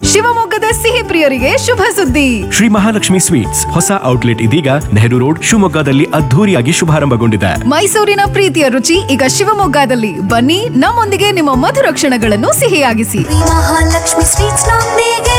ಶಿವಮೊಗ್ಗದ ಸಿಹಿ ಪ್ರಿಯರಿಗೆ ಶುಭ ಸುದ್ದಿ ಶ್ರೀ ಮಹಾಲಕ್ಷ್ಮಿ ಸ್ವೀಟ್ಸ್ ಹೊಸ ಔಟ್ಲೆಟ್ ಇದೀಗ ನೆಹರು ರೋಡ್ ಶಿವಮೊಗ್ಗದಲ್ಲಿ ಅದ್ಧೂರಿಯಾಗಿ ಶುಭಾರಂಭಗೊಂಡಿದೆ ಮೈಸೂರಿನ ಪ್ರೀತಿಯ ರುಚಿ ಈಗ ಶಿವಮೊಗ್ಗದಲ್ಲಿ ಬನ್ನಿ ನಮ್ಮೊಂದಿಗೆ ನಿಮ್ಮ ಮಧುರ ಕ್ಷಣಗಳನ್ನು ಸಿಹಿಯಾಗಿಸಿ ಮಹಾಲಕ್ಷ್ಮಿ ಸ್ವೀಟ್ಸ್ ನೊಂದಿಗೆ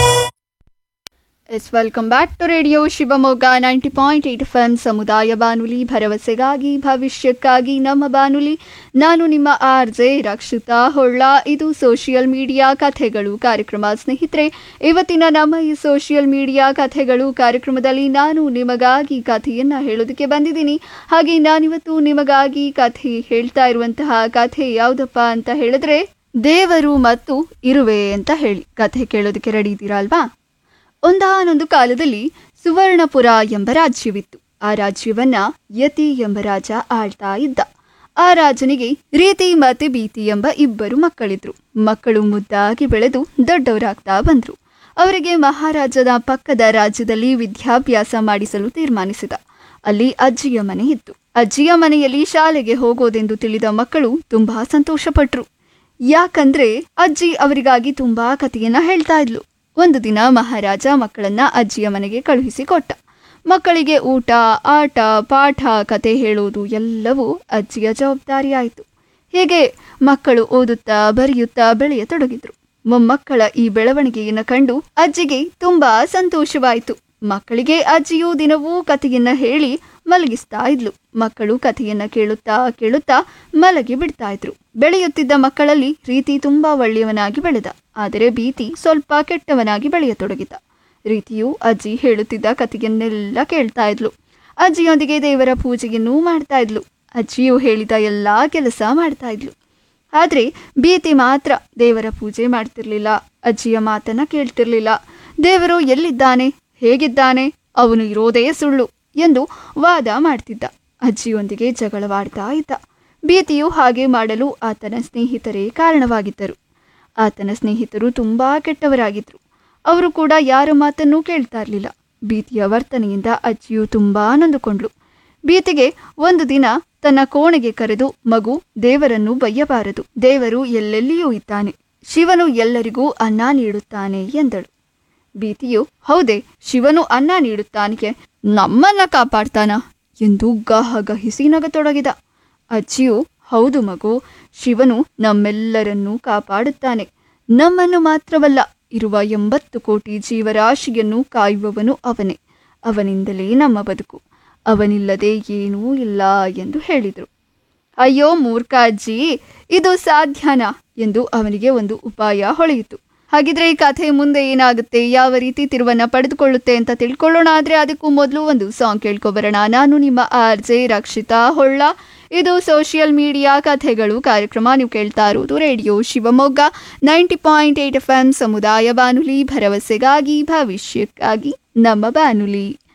yes welcome back to radio Shivamogga ninety point eight F M ಸಮುದಾಯ ಬಾನುಲಿ ಭರವಸೆಗಾಗಿ ಭವಿಷ್ಯಕ್ಕಾಗಿ ನಮ್ಮ ಬಾನುಲಿ ನಾನು ನಿಮ್ಮ ಆರ್ ಜೆ ರಕ್ಷಿತಾ ಹೊಳ್ಳ ಇದು ಸೋಷಿಯಲ್ ಮೀಡಿಯಾ ಕಥೆಗಳು ಕಾರ್ಯಕ್ರಮ ಸ್ನೇಹಿತರೆ ಇವತ್ತಿನ ನಮ್ಮ ಈ ಸೋಷಿಯಲ್ ಮೀಡಿಯಾ ಕಥೆಗಳು ಕಾರ್ಯಕ್ರಮದಲ್ಲಿ ನಾನು ನಿಮಗಾಗಿ ಕಥೆಯನ್ನು ಹೇಳೋದಕ್ಕೆ ಬಂದಿದ್ದೀನಿ ಹಾಗೆ ನಾನಿವತ್ತು ನಿಮಗಾಗಿ ಕಥೆ ಹೇಳ್ತಾ ಇರುವಂತಹ ಕಥೆ ಯಾವುದಪ್ಪ ಅಂತ ಹೇಳಿದ್ರೆ ದೇವರು ಮತ್ತು ಇರುವೆ ಅಂತ ಹೇಳಿ ಕಥೆ ಕೇಳೋದಕ್ಕೆ ರೆಡಿ ಇದ್ದೀರಾ ಅಲ್ವಾ ಒಂದಾನೊಂದು ಕಾಲದಲ್ಲಿ ಸುವರ್ಣಪುರ ಎಂಬ ರಾಜ್ಯವಿತ್ತು ಆ ರಾಜ್ಯವನ್ನ ಯತಿ ಎಂಬ ರಾಜ ಆಳ್ತಾ ಇದ್ದ ಆ ರಾಜನಿಗೆ ರೀತಿ ಮತ್ತೆ ಭೀತಿ ಎಂಬ ಇಬ್ಬರು ಮಕ್ಕಳಿದ್ರು ಮಕ್ಕಳು ಮುದ್ದಾಗಿ ಬೆಳೆದು ದೊಡ್ಡವರಾಗ್ತಾ ಬಂದ್ರು ಅವರಿಗೆ ಮಹಾರಾಜನ ಪಕ್ಕದ ರಾಜ್ಯದಲ್ಲಿ ವಿದ್ಯಾಭ್ಯಾಸ ಮಾಡಿಸಲು ತೀರ್ಮಾನಿಸಿದ ಅಲ್ಲಿ ಅಜ್ಜಿಯ ಮನೆ ಇತ್ತು ಅಜ್ಜಿಯ ಮನೆಯಲ್ಲಿ ಶಾಲೆಗೆ ಹೋಗೋದೆಂದು ತಿಳಿದ ಮಕ್ಕಳು ತುಂಬಾ ಸಂತೋಷಪಟ್ರು ಯಾಕಂದ್ರೆ ಅಜ್ಜಿ ಅವರಿಗಾಗಿ ತುಂಬಾ ಕಥೆಯನ್ನ ಹೇಳ್ತಾ ಇದ್ಲು ಒಂದು ದಿನ ಮಹಾರಾಜ ಮಕ್ಕಳನ್ನ ಅಜ್ಜಿಯ ಮನೆಗೆ ಕಳುಹಿಸಿ ಕೊಟ್ಟ ಮಕ್ಕಳಿಗೆ ಊಟ ಆಟ ಪಾಠ ಕತೆ ಹೇಳೋದು ಎಲ್ಲವೂ ಅಜ್ಜಿಯ ಜವಾಬ್ದಾರಿಯಾಯಿತು ಹೀಗೆ ಮಕ್ಕಳು ಓದುತ್ತಾ ಬರೆಯುತ್ತಾ ಬೆಳೆಯತೊಡಗಿದ್ರು ಮೊಮ್ಮಕ್ಕಳ ಈ ಬೆಳವಣಿಗೆಯನ್ನು ಕಂಡು ಅಜ್ಜಿಗೆ ತುಂಬಾ ಸಂತೋಷವಾಯಿತು ಮಕ್ಕಳಿಗೆ ಅಜ್ಜಿಯು ದಿನವೂ ಕಥೆಯನ್ನ ಹೇಳಿ ಮಲಗಿಸ್ತಾ ಇದ್ಲು ಮಕ್ಕಳು ಕಥೆಯನ್ನ ಕೇಳುತ್ತಾ ಕೇಳುತ್ತಾ ಮಲಗಿ ಬಿಡ್ತಾ ಇದ್ರು ಬೆಳೆಯುತ್ತಿದ್ದ ಮಕ್ಕಳಲ್ಲಿ ರೀತಿ ತುಂಬಾ ಒಳ್ಳೆಯವನಾಗಿ ಬೆಳೆದ ಆದರೆ ಭೀತಿ ಸ್ವಲ್ಪ ಕೆಟ್ಟವನಾಗಿ ಬೆಳೆಯತೊಡಗಿದ ರೀತಿಯು ಅಜ್ಜಿ ಹೇಳುತ್ತಿದ್ದ ಕಥೆಯನ್ನೆಲ್ಲ ಕೇಳ್ತಾ ಇದ್ಲು ಅಜ್ಜಿಯೊಂದಿಗೆ ದೇವರ ಪೂಜೆಯನ್ನೂ ಮಾಡ್ತಾ ಇದ್ಲು ಅಜ್ಜಿಯು ಹೇಳಿದ ಎಲ್ಲಾ ಕೆಲಸ ಮಾಡ್ತಾ ಇದ್ಲು ಆದರೆ ಭೀತಿ ಮಾತ್ರ ದೇವರ ಪೂಜೆ ಮಾಡ್ತಿರ್ಲಿಲ್ಲ ಅಜ್ಜಿಯ ಮಾತನ್ನ ಕೇಳ್ತಿರ್ಲಿಲ್ಲ ದೇವರು ಎಲ್ಲಿದ್ದಾನೆ ಹೇಗಿದ್ದಾನೆ ಅವನು ಇರೋದೇ ಸುಳ್ಳು ಎಂದು ವಾದ ಮಾಡ್ತಿದ್ದ ಅಜ್ಜಿಯೊಂದಿಗೆ ಜಗಳವಾಡ್ತಾ ಇದ್ದ ಭೀತಿಯು ಹಾಗೆ ಮಾಡಲು ಆತನ ಸ್ನೇಹಿತರೇ ಕಾರಣವಾಗಿದ್ದರು ಆತನ ಸ್ನೇಹಿತರು ತುಂಬಾ ಕೆಟ್ಟವರಾಗಿದ್ರು ಅವರು ಕೂಡ ಯಾರ ಮಾತನ್ನೂ ಕೇಳ್ತಾ ಇರಲಿಲ್ಲ ಭೀತಿಯ ವರ್ತನೆಯಿಂದ ಅಜ್ಜಿಯು ತುಂಬಾ ನೊಂದುಕೊಂಡ್ಳು ಭೀತಿಗೆ ಒಂದು ದಿನ ತನ್ನ ಕೋಣೆಗೆ ಕರೆದು ಮಗು ದೇವರನ್ನು ಬಯ್ಯಬಾರದು ದೇವರು ಎಲ್ಲೆಲ್ಲಿಯೂ ಇದ್ದಾನೆ ಶಿವನು ಎಲ್ಲರಿಗೂ ಅನ್ನ ನೀಡುತ್ತಾನೆ ಎಂದಳು ಭೀತಿಯು ಹೌದೇ ಶಿವನು ಅನ್ನ ನೀಡುತ್ತಾನೆ ನಮ್ಮನ್ನ ಕಾಪಾಡ್ತಾನ ಎಂದು ಗಹಗಹಿಸಿ ನಗತೊಡಗಿದ ಅಜ್ಜಿಯು ಹೌದು ಮಗು ಶಿವನು ನಮ್ಮೆಲ್ಲರನ್ನೂ ಕಾಪಾಡುತ್ತಾನೆ ನಮ್ಮನ್ನು ಮಾತ್ರವಲ್ಲ ಇರುವ ಎಂಬತ್ತು ಕೋಟಿ ಜೀವರಾಶಿಯನ್ನು ಕಾಯುವವನು ಅವನೇ ಅವನಿಂದಲೇ ನಮ್ಮ ಬದುಕು ಅವನಿಲ್ಲದೆ ಏನೂ ಇಲ್ಲ ಎಂದು ಹೇಳಿದರು ಅಯ್ಯೋ ಮೂರ್ಖ ಅಜ್ಜಿ ಇದು ಸಾಧ್ಯನಾ ಎಂದು ಅವನಿಗೆ ಒಂದು ಉಪಾಯ ಹೊಳೆಯಿತು ಹಾಗಿದ್ರೆ ಈ ಕಥೆ ಮುಂದೆ ಏನಾಗುತ್ತೆ ಯಾವ ರೀತಿ ತಿರುವನ್ನ ಪಡೆದುಕೊಳ್ಳುತ್ತೆ ಅಂತ ತಿಳ್ಕೊಳ್ಳೋಣ ಆದ್ರೆ ಅದಕ್ಕೂ ಮೊದಲು ಒಂದು ಸಾಂಗ್ ಕೇಳ್ಕೊಬರೋಣ ನಾನು ನಿಮ್ಮ ಆರ್ ಜೆ ರಕ್ಷಿತಾ ಹೊಳ್ಳ ಇದು ಸೋಷಿಯಲ್ ಮೀಡಿಯಾ ಕಥೆಗಳು ಕಾರ್ಯಕ್ರಮ ನೀವು ಕೇಳ್ತಾ ಇರೋದು radio Shivamogga ninety point eight F M ಸಮುದಾಯ ಬಾನುಲಿ ಭರವಸೆಗಾಗಿ ಭವಿಷ್ಯಕ್ಕಾಗಿ ನಮ್ಮ ಬಾನುಲಿ